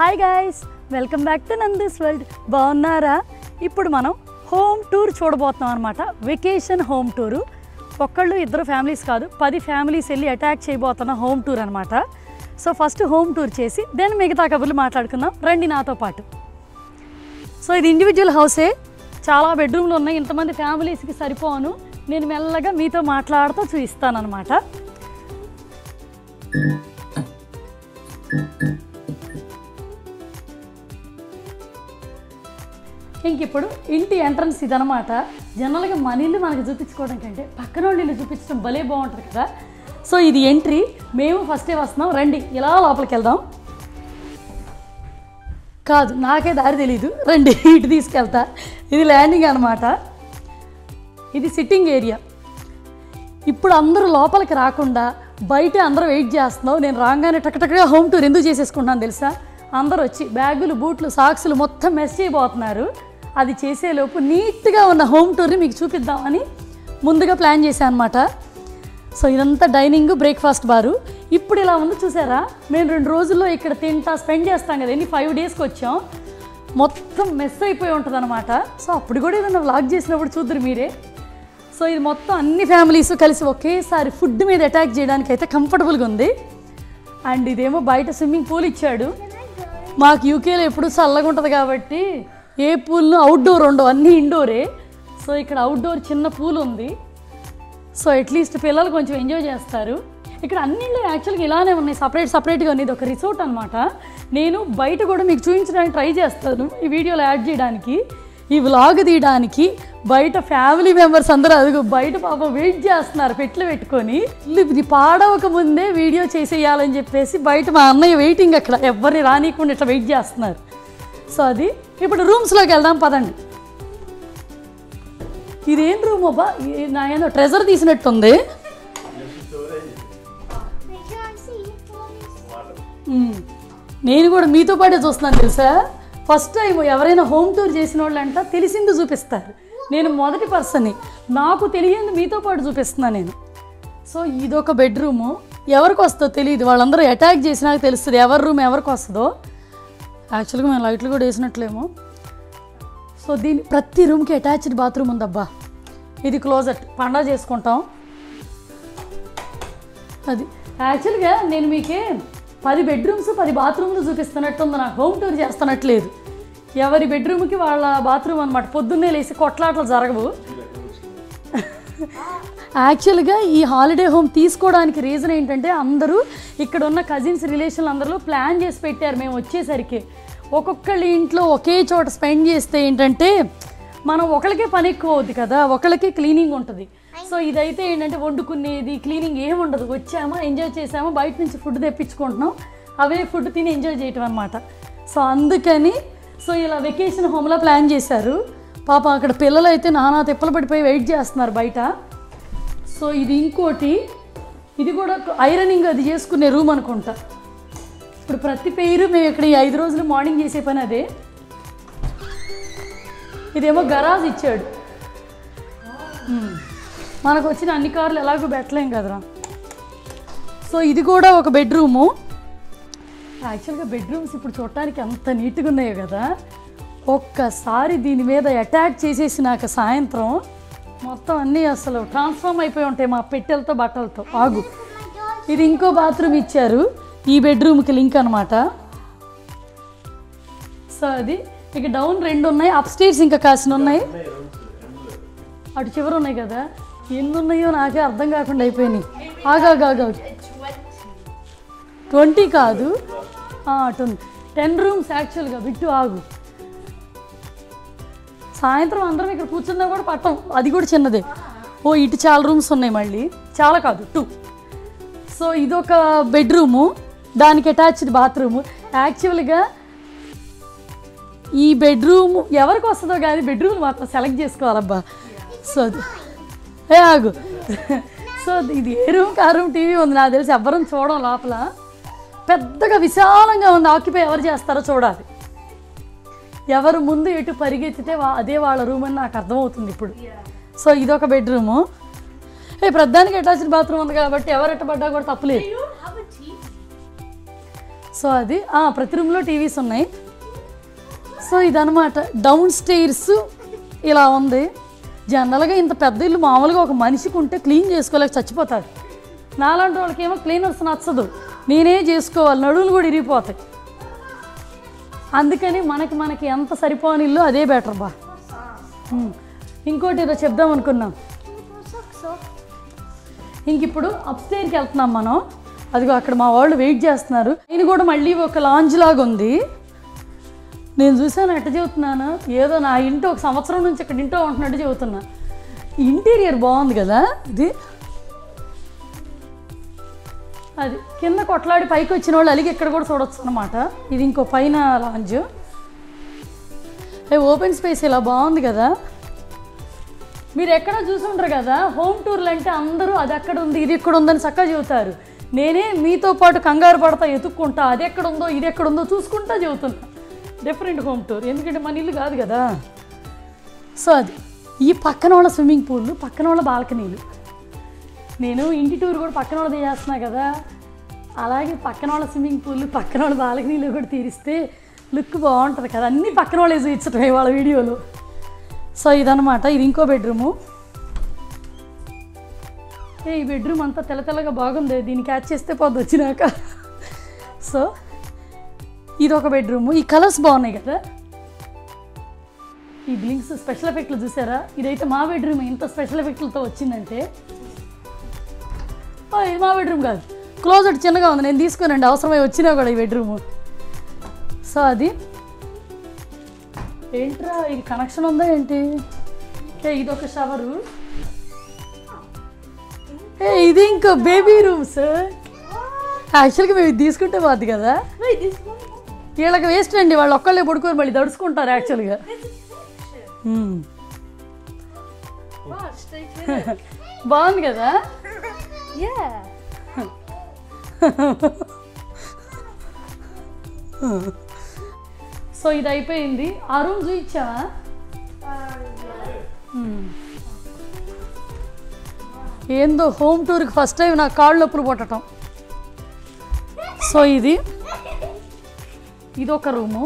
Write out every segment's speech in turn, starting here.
Hi guys welcome back to Nandi's world బాగున్నారా ఇప్పుడు మనం హోమ్ టూర్ చూడబోతున్నాం అనమాట వెకేషన్ హోమ్ టూరు ఒక్కళ్ళు ఇద్దరు ఫ్యామిలీస్ కాదు పది ఫ్యామిలీస్ వెళ్ళి అటాక్ చేయబోతున్న హోమ్ టూర్ అనమాట సో ఫస్ట్ హోమ్ టూర్ చేసి దెన్ మిగతా కబుర్లు మాట్లాడుకుందాం రండి నాతో పాటు సో ఇది ఇండివిజువల్ హౌసే చాలా బెడ్రూమ్లు ఉన్నాయి ఇంతమంది ఫ్యామిలీస్కి సరిపోను నేను మెల్లగా మీతో మాట్లాడుతూ చూపిస్తానమాట ఇంక ఇప్పుడు ఇంటి ఎంట్రన్స్ ఇదనమాట జనరల్గా మన ఇల్లు మనకు చూపించుకోవడం కంటే పక్కన వాళ్ళ ఇల్లు చూపించడం భలే బాగుంటుంది కదా సో ఇది ఎంట్రీ మేము ఫస్టే వస్తున్నాం రండి ఇలా లోపలికి వెళ్దాం కాదు నాకే దారి తెలీదు రండి ఇటు తీసుకెళ్తా ఇది ల్యాండింగ్ అనమాట ఇది సిట్టింగ్ ఏరియా ఇప్పుడు అందరూ లోపలికి రాకుండా బయట అందరూ వెయిట్ చేస్తున్నావు నేను రాగానే టకటకగా హోమ్ టూర్ ఎందుకు చేసేసుకుంటాను తెలుసా అందరూ వచ్చి బ్యాగులు బూట్లు సాక్సులు మొత్తం మెస్ చేయబోతున్నారు అది చేసేలోపు నీట్గా ఉన్న హోమ్ టూర్ని మీకు చూపిద్దామని ముందుగా ప్లాన్ చేశాను అనమాట సో ఇదంతా డైనింగ్ బ్రేక్ఫాస్ట్ బారు ఇప్పుడు ఇలా ఉంది చూసారా మేము రెండు రోజుల్లో ఇక్కడ తింటా స్పెండ్ చేస్తాం కదా ఎన్ని ఫైవ్ డేస్కి వచ్చాం మొత్తం మెస్ అయిపోయి ఉంటుంది అనమాట సో అప్పుడు కూడా ఏదైనా వ్లాగ్ చేసినప్పుడు చూద్దరు మీరే సో ఇది మొత్తం అన్ని ఫ్యామిలీస్ కలిసి ఒకేసారి ఫుడ్ మీద అటాక్ చేయడానికి అయితే కంఫర్టబుల్గా ఉంది అండ్ ఇదేమో బయట స్విమ్మింగ్ పూల్ ఇచ్చాడు మాకు యూకేలో ఎప్పుడు చల్లగా ఉంటుంది కాబట్టి ఏ పూల్ను అవుట్డోర్ ఉండవు అన్నీ ఇండోరే సో ఇక్కడ అవుట్డోర్ చిన్న పూల్ ఉంది సో అట్లీస్ట్ పిల్లలు కొంచెం ఎంజాయ్ చేస్తారు ఇక్కడ అన్నిళ్ళు యాక్చువల్గా ఇలానే ఉన్నాయి సపరేట్ సపరేట్గా ఉంది ఇది ఒక రిసార్ట్ అనమాట నేను బయట కూడా మీకు చూపించడానికి ట్రై చేస్తాను ఈ వీడియోలో యాడ్ చేయడానికి ఈ వ్లాగ్ తీయడానికి బయట ఫ్యామిలీ మెంబర్స్ అందరూ అదిగో బయట పాపం వెయిట్ చేస్తున్నారు పెట్లు పెట్టుకొని ఇల్లు ఇది పాడవక ముందే వీడియో చేసేయాలని చెప్పేసి బయట మా అన్నయ్య వెయిటింగ్ అక్కడ ఎవరిని రానియకుండా ఇట్లా వెయిట్ చేస్తున్నారు సో అది ఇప్పుడు రూమ్స్లోకి వెళ్దాం పదండి ఇదేం రూమ్ అబ్బా ఇది నా ఏదో ట్రెజర్ తీసినట్టుంది I can't see it. మ్మ్. నేను కూడా మీతో పాటే చూస్తున్నాను తెలుసా ఫస్ట్ టైం ఎవరైనా హోమ్ టూర్ చేసిన వాళ్ళంట తెలిసింది చూపిస్తారు నేను మొదటి పర్సన్ని నాకు తెలియంది మీతో పాటు చూపిస్తున్నాను నేను సో ఇదొక బెడ్రూము ఎవరికి వస్తుందో తెలియదు వాళ్ళందరూ అటాక్ చేసినాక తెలుస్తుంది ఎవరి రూమ్ ఎవరికి వస్తుందో యాక్చువల్గా మేము లైట్లు కూడా వేసినట్లేమో సో దీని ప్రతి రూమ్కి అటాచ్డ్ బాత్రూమ్ ఉందబ్బా ఇది క్లోజెట్ పండగ చేసుకుంటాం అది యాక్చువల్గా నేను మీకే పది బెడ్రూమ్స్ పది బాత్రూమ్లు చూపిస్తున్నట్టుంది నాకు హోమ్ టూర్ చేస్తున్నట్లేదు ఎవరి బెడ్రూమ్కి వాళ్ళ బాత్రూమ్ అనమాట పొద్దున్నే లేచి కొట్లాటలు జరగవు యాక్చువల్గా ఈ హాలిడే హోమ్ తీసుకోవడానికి రీజన్ ఏంటంటే అందరూ ఇక్కడ ఉన్న కజిన్స్ రిలేషన్లు అందరూ ప్లాన్ చేసి పెట్టారు మేము వచ్చేసరికి ఒక్కొక్కళ్ళ ఇంట్లో ఒకే చోట స్పెండ్ చేస్తే ఏంటంటే మనం ఒకరికే పని ఎక్కువ అవుద్ది కదా ఒకరికే క్లీనింగ్ ఉంటుంది సో ఇదైతే ఏంటంటే వండుకునేది క్లీనింగ్ ఏమి ఉండదు వచ్చామా ఎంజాయ్ చేసామా బయట నుంచి ఫుడ్ తెప్పించుకుంటున్నాం అవే ఫుడ్ తిని ఎంజాయ్ చేయటం అనమాట సో అందుకని సో ఇలా వెకేషన్ హోమ్లో ప్లాన్ చేశారు పాప అక్కడ పిల్లలు అయితే నానా తిప్పలు పడిపోయి వెయిట్ చేస్తున్నారు బయట సో ఇది ఇంకోటి ఇది కూడా ఐరనింగ్ అది చేసుకునే రూమ్ అనుకుంటా ఇప్పుడు ప్రతి పేరు మేము ఇక్కడ ఈ ఐదు రోజులు మార్నింగ్ చేసే పని అదే ఇదేమో గరాజ్ ఇచ్చాడు మ్మ్. మనకు వచ్చిన అన్ని కార్లు ఎలాగో పెట్టలేం కదరా సో ఇది కూడా ఒక బెడ్రూము యాక్చువల్గా బెడ్రూమ్స్ ఇప్పుడు చూడటానికి అంత నీట్గా ఉన్నాయో కదా ఒక్కసారి దీని మీద అటాక్ చేసేసినాక సాయంత్రం మొత్తం అన్నీ అసలు ట్రాన్స్ఫార్మ్ అయిపోయి ఉంటాయి మా పెట్టెలతో బట్టలతో ఆగు ఇది ఇంకో బాత్రూమ్ ఇచ్చారు ఈ బెడ్రూమ్కి లింక్ అనమాట సో అది ఇక డౌన్ రెండు ఉన్నాయి అప్ స్టేర్స్ ఇంకా కాసిన ఉన్నాయి అటు చివర ఉన్నాయి కదా ఎన్ని ఉన్నాయో నాకే అర్థం కాకుండా అయిపోయినాయి ఆగాగాగా ట్వంటీ కాదు ఆ, అటు ఉంది టెన్ రూమ్స్ యాక్చువల్గా బిట్టు ఆగు సాయంత్రం అందరం ఇక్కడ కూర్చున్నా కూడా పట్టం అది కూడా చిన్నదే ఓ ఇటు చాలా రూమ్స్ ఉన్నాయి మళ్ళీ చాలా కాదు టూ సో ఇదొక బెడ్రూము దానికి అటాచ్డ్ బాత్రూము యాక్చువల్గా ఈ బెడ్రూమ్ ఎవరికి వస్తుందో కానీ బెడ్రూమ్ మాత్రం సెలెక్ట్ చేసుకోవాలబ్బా సో అది- ఏ ఆగు సో ఇది ఏ రూమ్ ఆ రూమ్ టీవీ ఉంది నాకు తెలిసి ఎవ్వరం చూడడం లోపల పెద్దగా విశాలంగా ఉంది ఆక్యుపై ఎవరు చేస్తారో చూడాలి ఎవరు ముందు ఎటు పరిగెత్తితే వా- అదే వాళ్ళ రూమ్ అని నాకు అర్థమవుతుంది ఇప్పుడు సో ఇదొక బెడ్రూము ఏ ప్రధానికి అటాచ్డ్ బాత్రూమ్ ఉంది కాబట్టి ఎవరు ఎట్టబడ్డా కూడా తప్పులేదు You have a TV. So అది ఆ, ప్రతి రూమ్లో టీవీస్ ఉన్నాయి సో ఇదనమాట డౌన్ స్టైర్స్ ఇలా ఉంది జనరల్గా ఇంత పెద్ద ఇల్లు మామూలుగా ఒక మనిషికి ఉంటే క్లీన్ చేసుకోలేక చచ్చిపోతాడు నాలాంటి వాళ్ళకి ఏమో క్లీనర్స్ నచ్చదు నేనే చేసుకోవాలి నడువులు కూడా ఇరిగిపోతాయి అందుకని మనకి మనకి ఎంత సరిపోని ఇల్లు అదే బెటర్ బా ఉమ్. ఇంకోటి ఏదో చెప్దాం అనుకున్నాం ఇంక ఇప్పుడు అప్స్టేర్కి వెళ్తున్నాం మనం అదిగో అక్కడ మా వాళ్ళు వెయిట్ చేస్తున్నారు నేను కూడా మళ్ళీ ఒక లాంజ్ లాగా ఉంది నేను చూసాను ఎట్ట చెబుతున్నాను ఏదో నా ఇంటి ఒక సంవత్సరం నుంచి ఇక్కడ ఇంటో ఉంటున్నట్టు చెబుతున్నా ఇంటీరియర్ బాగుంది కదా ఇది అది కింద కొట్లాడి పైకి వచ్చిన వాళ్ళు అలిగి ఇక్కడ కూడా చూడొచ్చు అనమాట ఇది ఇంకో పైన లాంజ్ ఓపెన్ స్పేస్ ఇలా బాగుంది కదా మీరు ఎక్కడ చూసుంటారు కదా హోమ్ టూర్లు అంటే అందరూ అది ఎక్కడ ఉంది ఇది ఎక్కడ ఉందని చక్కగా చెబుతారు నేనే మీతో పాటు కంగారు పడతా ఎత్తుక్కుంటా అది ఎక్కడ ఉందో ఇది ఎక్కడ ఉందో చూసుకుంటా చెబుతున్నా డిఫరెంట్ హోమ్ టూర్ ఎందుకంటే మన ఇల్లు కాదు కదా సో అది ఈ పక్కన వాళ్ళ స్విమ్మింగ్ పూల్ పక్కన వాళ్ళ బాల్కనీలు నేను ఇంటి టూర్ కూడా పక్కన వాళ్ళది చేస్తున్నా కదా అలాగే పక్కన వాళ్ళ స్విమ్మింగ్ పూల్ పక్కన వాళ్ళ బాల్కనీలు కూడా తీరిస్తే లుక్ బాగుంటుంది కదా అన్నీ పక్కన వాళ్ళే చూపించటమే వాళ్ళ వీడియోలో సో ఇదనమాట ఇది ఇంకో బెడ్రూము ఏ ఈ బెడ్రూమ్ అంతా తెల్ల తెల్లగా బాగుంది దీన్ని క్యాచ్ చేస్తే పోద్ది వచ్చినాక సో ఇది ఒక బెడ్రూము ఈ కలర్స్ బాగున్నాయి కదా ఈ బ్లింక్స్ స్పెషల్ ఎఫెక్ట్లు చూసారా ఇదైతే మా బెడ్రూమ్ ఇంత స్పెషల్ ఎఫెక్ట్లతో వచ్చిందంటే ఓ, ఇది మా బెడ్రూమ్ కాదు క్లోజెట్ చిన్నగా ఉంది నేను తీసుకోనండి అవసరమై వచ్చినా కూడా ఈ బెడ్రూమ్ సో అది ఏంట్రా ఇది కనెక్షన్ ఉందా ఏంటి ఏ ఇది ఒక షవరు ఏ ఇది ఇంకో బేబీ రూమ్స్ యాక్చువల్గా మేము ఇది తీసుకుంటే పోద్ది కదా Wait, this one? వీళ్ళకి వేస్ట్ అండి వాళ్ళు ఒక్కళ్ళే పడుకొని మళ్ళీ దడుచుకుంటారు యాక్చువల్గా That's a connection. Wow, straight with it. బాగుంది కదా Yeah. సో ఇది అయిపోయింది ఆ రూమ్ చూయించావా హ్మ్. ఏందో హోమ్ టూర్కి ఫస్ట్ టైం నా కాళ్ళు నొప్పులు పుట్టడం సో ఇది ఇది ఒక రూము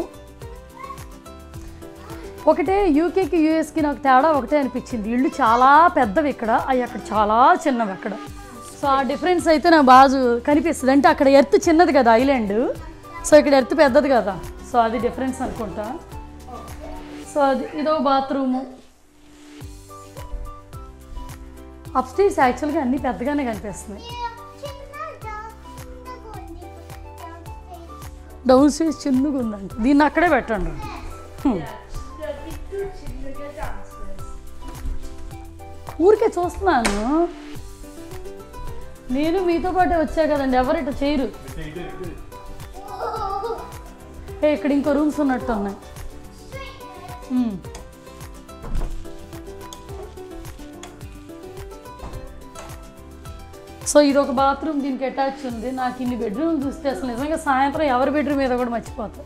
ఒకటే యూకేకి యూఎస్కి నాకు తేడా ఒకటే అనిపించింది ఇళ్ళు చాలా పెద్దవి ఇక్కడ అవి అక్కడ చాలా చిన్నవి అక్కడ సో ఆ డిఫరెన్స్ అయితే నాకు బాగా చూ- కనిపిస్తుంది అంటే అక్కడ ఎర్త్ చిన్నది కదా ఐలాండ్ సో ఇక్కడ ఎర్త్ పెద్దది కదా సో అది డిఫరెన్స్ అనుకుంటా సో అది ఇదో బాత్రూము అప్స్టేర్స్ యాక్చువల్గా అన్నీ పెద్దగానే కనిపిస్తున్నాయి డౌన్ స్టేజ్ చిన్నగా ఉందండి దీన్ని అక్కడే పెట్టండి హ్మ్. ఊరికే చూస్తున్నాను నేను మీతో పాటే వచ్చా కదండి ఎవరు ఇట్లా చేయరు ఏ ఇక్కడ ఇంకో రూమ్స్ ఉన్నట్టు ఉన్నాయి హ్మ్. సో ఇది ఒక బాత్రూమ్ దీనికి అటాచ్ ఉంది నాకు ఇన్ని బెడ్రూమ్ చూస్తే అసలు నిజంగా సాయంత్రం ఎవరి బెడ్రూమ్ మీద కూడా మర్చిపోతా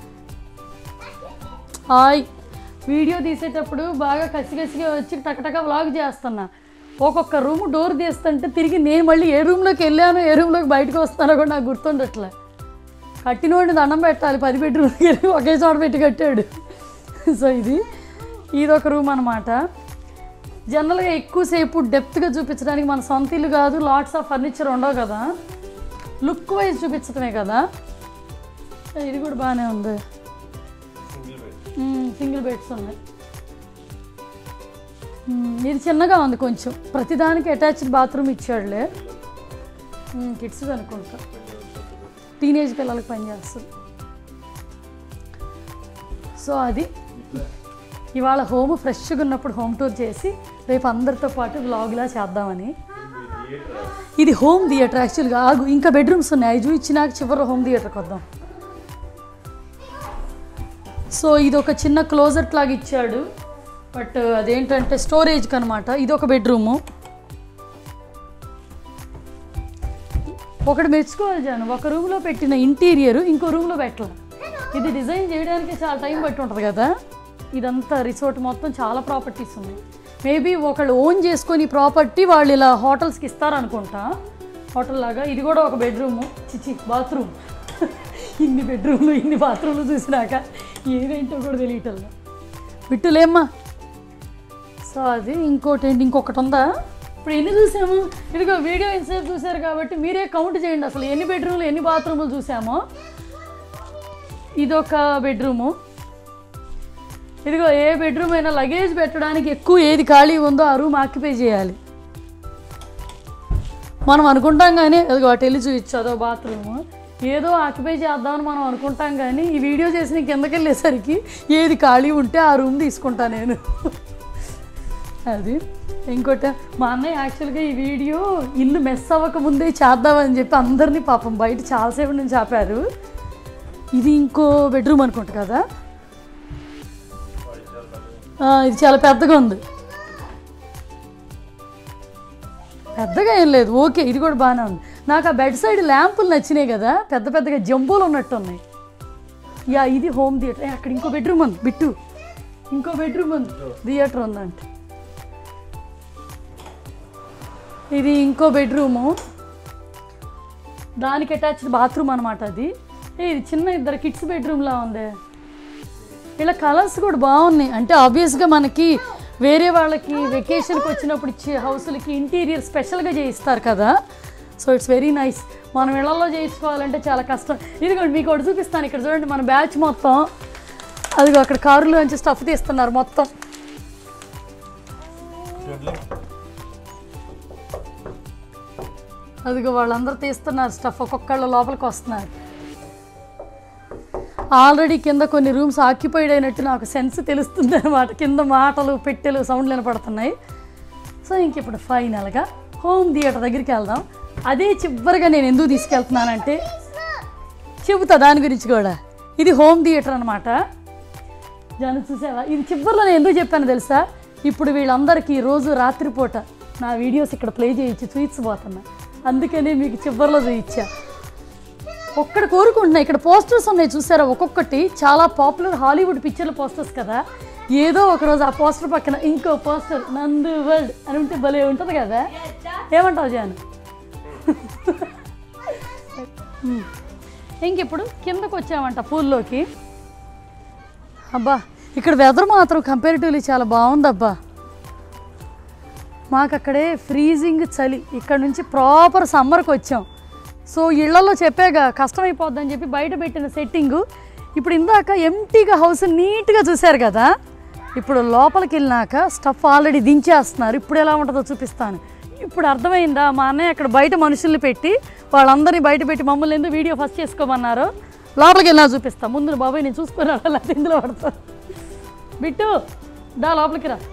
హాయ్ వీడియో తీసేటప్పుడు బాగా కసిగసిగా వచ్చి టకటక వ్లాగ్ చేస్తున్నా ఒక్కొక్క రూమ్ డోర్ తీస్తుంటే తిరిగి నేను మళ్ళీ ఏ రూమ్లోకి వెళ్ళానో ఏ రూమ్లోకి బయటకు వస్తానో కూడా నాకు గుర్తుండట్లే కట్టినోడిని దండం పెట్టాలి పది బెడ్రూమ్కి వెళ్ళి ఒకే చోట పెట్టి కట్టాడు సో ఇది ఇది ఒక రూమ్ అనమాట జనరల్గా ఎక్కువసేపు డెప్త్గా చూపించడానికి మన సొంత ఇల్లు కాదు లాట్స్ ఆఫ్ ఫర్నిచర్ ఉండవు కదా లుక్ వైజ్ చూపించడమే కదా ఇది కూడా బాగానే ఉంది సింగిల్ బెడ్స్ ఉన్నాయి మ్మ్, ఇది చిన్నగా ఉంది కొంచెం ప్రతిదానికి అటాచ్డ్ బాత్రూమ్ ఇచ్చాడులే కిడ్స్ అనుకుంటా టీనేజ్ పిల్లలకి పనిచేస్తుంది సో అది ఇవాళ హోమ్ ఫ్రెష్గా ఉన్నప్పుడు హోమ్ టూర్ చేసి రేపు అందరితో పాటు వ్లాగ్లా చేద్దామని ఇది హోమ్ థియేటర్ యాక్చువల్గా ఆగు ఇంకా బెడ్రూమ్స్ ఉన్నాయి అవి చూపించినాక చివరి హోమ్ థియేటర్కి వద్దాం సో ఇది ఒక చిన్న క్లోజెట్ లాగా ఇచ్చాడు బట్ అదేంటంటే స్టోరేజ్కి అనమాట ఇది ఒక బెడ్రూము ఒకటి మెచ్చుకోవాలి జాను ఒక రూమ్లో పెట్టిన ఇంటీరియర్ ఇంకో రూమ్లో పెట్టాలి ఇది డిజైన్ చేయడానికి చాలా టైం పట్టి ఉంటుంది కదా ఇదంతా రిసార్ట్ మొత్తం చాలా ప్రాపర్టీస్ ఉన్నాయి మేబీ ఒకళ్ళు ఓన్ చేసుకొని ప్రాపర్టీ వాళ్ళు ఇలా హోటల్స్కి ఇస్తారనుకుంటా హోటల్ లాగా ఇది కూడా ఒక బెడ్రూము చిచి బాత్రూమ్ ఇన్ని బెడ్రూమ్లు ఇన్ని బాత్రూమ్లు చూసినాక ఏదేంటో కూడా తెలియటం బిట్టులేమ్మా సో అది ఇంకోటి ఏంటి ఇంకొకటి ఉందా ఇప్పుడు ఎన్ని చూసాము ఇదిగో వీడియో ఎంతసేపు చూసారు కాబట్టి మీరే కౌంట్ చేయండి అసలు ఎన్ని బెడ్రూమ్లు ఎన్ని బాత్రూములు చూసామో ఇదొక బెడ్రూము ఇదిగో ఏ బెడ్రూమ్ అయినా లగేజ్ పెట్టడానికి ఎక్కువ ఏది ఖాళీ ఉందో ఆ రూమ్ ఆక్యుపై చేయాలి మనం అనుకుంటాం కానీ అదిగో అటు వెళ్ళి చూపించు అదో బాత్రూమ్ ఏదో ఆక్యుపై చేద్దామని మనం అనుకుంటాం కానీ ఈ వీడియో చేసిన కిందకి వెళ్ళేసరికి ఏది ఖాళీ ఉంటే ఆ రూమ్ తీసుకుంటా నేను అది ఇంకోటి మా అన్నయ్య యాక్చువల్గా ఈ వీడియో ఇల్లు మెస్ అవ్వక ముందే చేద్దామని చెప్పి అందరినీ పాపం బయట చాలాసేపు నుంచి ఆపారు ఇది ఇంకో బెడ్రూమ్ అనుకుంటా కదా ఆ, ఇది చాలా పెద్దగా ఉంది పెద్దగా ఏం లేదు ఓకే ఇది కూడా బాగానే ఉంది నాకు ఆ బెడ్ సైడ్ ల్యాంపులు నచ్చినాయి కదా పెద్ద పెద్దగా జంబోలు ఉన్నట్టు ఉన్నాయి యా ఇది హోమ్ థియేటర్ ఏ, అక్కడ ఇంకో బెడ్రూమ్ ఉంది బిట్టు ఇంకో బెడ్రూమ్ ఉంది థియేటర్ ఉందంట ఇది ఇంకో బెడ్రూము దానికి అటాచ్డ్ బాత్రూమ్ అనమాట అది ఏ, ఇది చిన్న ఇద్దరు కిడ్స్ బెడ్రూమ్లా ఉంది ఇలా కలర్స్ కూడా బాగున్నాయి అంటే ఆబ్వియస్గా మనకి వేరే వాళ్ళకి వెకేషన్కి వచ్చినప్పుడు ఇచ్చే హౌస్లకి ఇంటీరియర్ స్పెషల్గా చేయిస్తారు కదా సో ఇట్స్ వెరీ నైస్ మనం ఇళ్లలో చేయించుకోవాలంటే చాలా కష్టం ఇదిగోండి మీకు ఒకటి చూపిస్తాను ఇక్కడ చూడండి మన బ్యాచ్ మొత్తం అదిగో అక్కడ కారులోంచి స్టఫ్ తీస్తున్నారు మొత్తం అదిగో వాళ్ళందరూ తీస్తున్నారు స్టఫ్ ఒక్కొక్కళ్ళు లోపలికి వస్తున్నారు ఆల్రెడీ కింద కొన్ని రూమ్స్ ఆక్యుపైడ్ అయినట్టు నాకు సెన్స్ తెలుస్తుంది అనమాట కింద మాటలు పెట్టెలు సౌండ్లు వినపడుతున్నాయి సో ఇంక ఇప్పుడు ఫైనల్గా హోమ్ థియేటర్ దగ్గరికి వెళ్దాం అదే చివరిగా నేను ఎందుకు తీసుకెళ్తున్నానంటే చెబుతా దాని గురించి కూడా ఇది హోమ్ థియేటర్ అనమాట జనం చూసావా ఇది చివరిలో నేను ఎందుకు చెప్పాను తెలుసా ఇప్పుడు వీళ్ళందరికీ రోజు రాత్రిపూట నా వీడియోస్ ఇక్కడ ప్లే చేయొచ్చు చూపించబోతున్నా అందుకనే మీకు చివరిలో చూయించా ఒక్కడ కోరుకుంటున్నా ఇక్కడ పోస్టర్స్ ఉన్నాయి చూసారా ఒక్కొక్కటి చాలా పాపులర్ హాలీవుడ్ పిక్చర్ల పోస్టర్స్ కదా ఏదో ఒకరోజు ఆ పోస్టర్ పక్కన ఇంకో పోస్టర్ నందు వరల్డ్ అని ఉంటే భలే ఉంటుంది కదా ఏమంటావు జాను ఉమ్. ఇంకిప్పుడు కిందకు వచ్చామంట పూల్లోకి అబ్బా ఇక్కడ వెదర్ మాత్రం కంపారిటివ్లీ చాలా బాగుందబ్బా మాకు అక్కడే ఫ్రీజింగ్ చలి ఇక్కడ నుంచి ప్రాపర్ సమ్మర్కి వచ్చాం సో ఇళ్లలో చెప్పాగా కష్టమైపోద్దని చెప్పి బయట పెట్టిన సెట్టింగు ఇప్పుడు ఇందాక ఎంటీగా హౌస్ నీట్గా చూశారు కదా ఇప్పుడు లోపలికి వెళ్ళినాక స్టఫ్ ఆల్రెడీ దించేస్తున్నారు ఇప్పుడు ఎలా ఉంటుందో చూపిస్తాను ఇప్పుడు అర్థమైందా మా అన్నయ్య అక్కడ బయట మనుషుల్ని పెట్టి వాళ్ళందరినీ బయట పెట్టి మమ్మల్ని ఎందుకు వీడియో ఫస్ట్ చేసుకోమన్నారు లోపలికి వెళ్ళినా చూపిస్తా ముందు బాబాయ్ నేను చూసుకుని రావాలి ఇందులో పడతా బిట్టు దా లోపలికి రా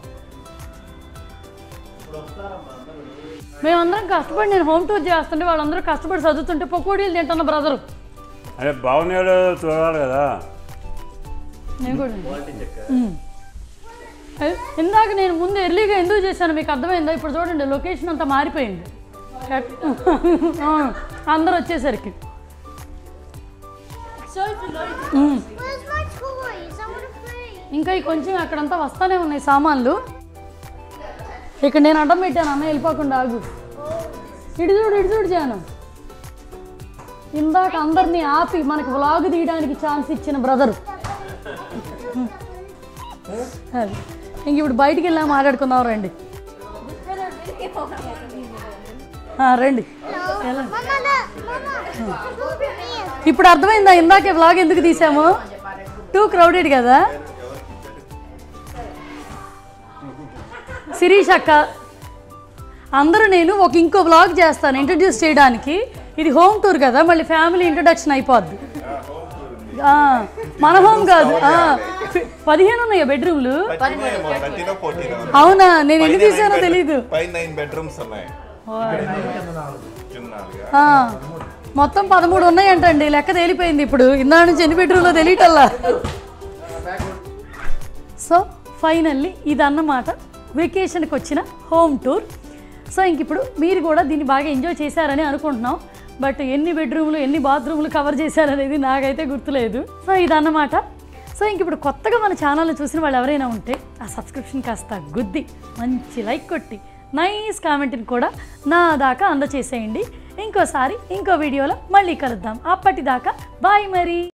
మేమందరం కష్టపడి నేను హోమ్ టూర్ చేస్తుంటే వాళ్ళందరూ కష్టపడి చదువుతుంటే పకోడీలు తింటున్న బ్రదరు అదే బాగున్నాయో చూడాలి కదా నేను కూడా ఉమ్. అదే, ఇందాక నేను ముందు ఎర్లీగా ఎందుకు చేశాను మీకు అర్థమైందా ఇప్పుడు చూడండి లొకేషన్ అంతా మారిపోయింది ఎట్- ఆ, అందరూ వచ్చేసరికి ఉమ్. Where's my toys? I want to play. ఇంకా ఈ కొంచెం అక్కడంతా వస్తానే ఉన్నాయి సామాన్లు ఇక్కడ నేను అడ్డం పెట్టాను అన్న వెళ్ళిపోకుండా ఆగు ఇటు చూడు ఇటు చూడు జాను ఇందాక అందరినీ ఆపి మనకి వ్లాగ్ తీయడానికి ఛాన్స్ ఇచ్చిన బ్రదర్ అది ఇంక ఇప్పుడు బయటికి వెళ్ళా మాట్లాడుకుందాం రండి ఆ, రండి వెళ్ళండి Mama, look. Mama. Look at me. ఇప్పుడు అర్థమైందా ఇందాకే వ్లాగ్ ఎందుకు తీసాము టూ క్రౌడెడ్ కదా శిరీష్ అక్క అందరూ నేను ఒక ఇంకో వ్లాగ్ చేస్తాను ఇంట్రడ్యూస్ చేయడానికి ఇది హోమ్ టూర్ కదా మళ్ళీ ఫ్యామిలీ ఇంట్రడక్షన్ అయిపోద్ది ఆ, మన హోమ్ కాదు ఆ, పదిహేను ఉన్నాయా బెడ్రూమ్లు థర్టీలో ఫోర్టీలో అవునా నేను ఎన్ని తీసానో తెలీదు పై నైన్ బెడ్రూమ్స్ ఉన్నాయి చిన్నగా ఆ, మొత్తం పదమూడు ఉన్నాయంటండి లెక్క తేలిపోయింది ఇప్పుడు ఇందా నుంచి ఎన్ని బెడ్రూమ్లో తెలియటల్లా సో ఫైనల్లీ ఇదన్నమాట వెకేషన్కి వచ్చిన హోమ్ టూర్ సో ఇంక ఇప్పుడు మీరు కూడా దీన్ని బాగా ఎంజాయ్ చేశారని అనుకుంటున్నాం బట్ ఎన్ని బెడ్రూమ్లు ఎన్ని బాత్రూమ్లు కవర్ చేశారనేది నాకైతే గుర్తులేదు సో ఇదన్నమాట సో ఇంక ఇప్పుడు కొత్తగా మన ఛానల్ని చూసిన వాళ్ళు ఎవరైనా ఉంటే ఆ సబ్స్క్రిప్షన్ కాస్త గుద్ది మంచి లైక్ కొట్టి నైస్ కామెంట్ని కూడా నా దాకా అందచేసేయండి ఇంకోసారి ఇంకో వీడియోలో మళ్ళీ కలుద్దాం అప్పటిదాకా బాయ్ మరి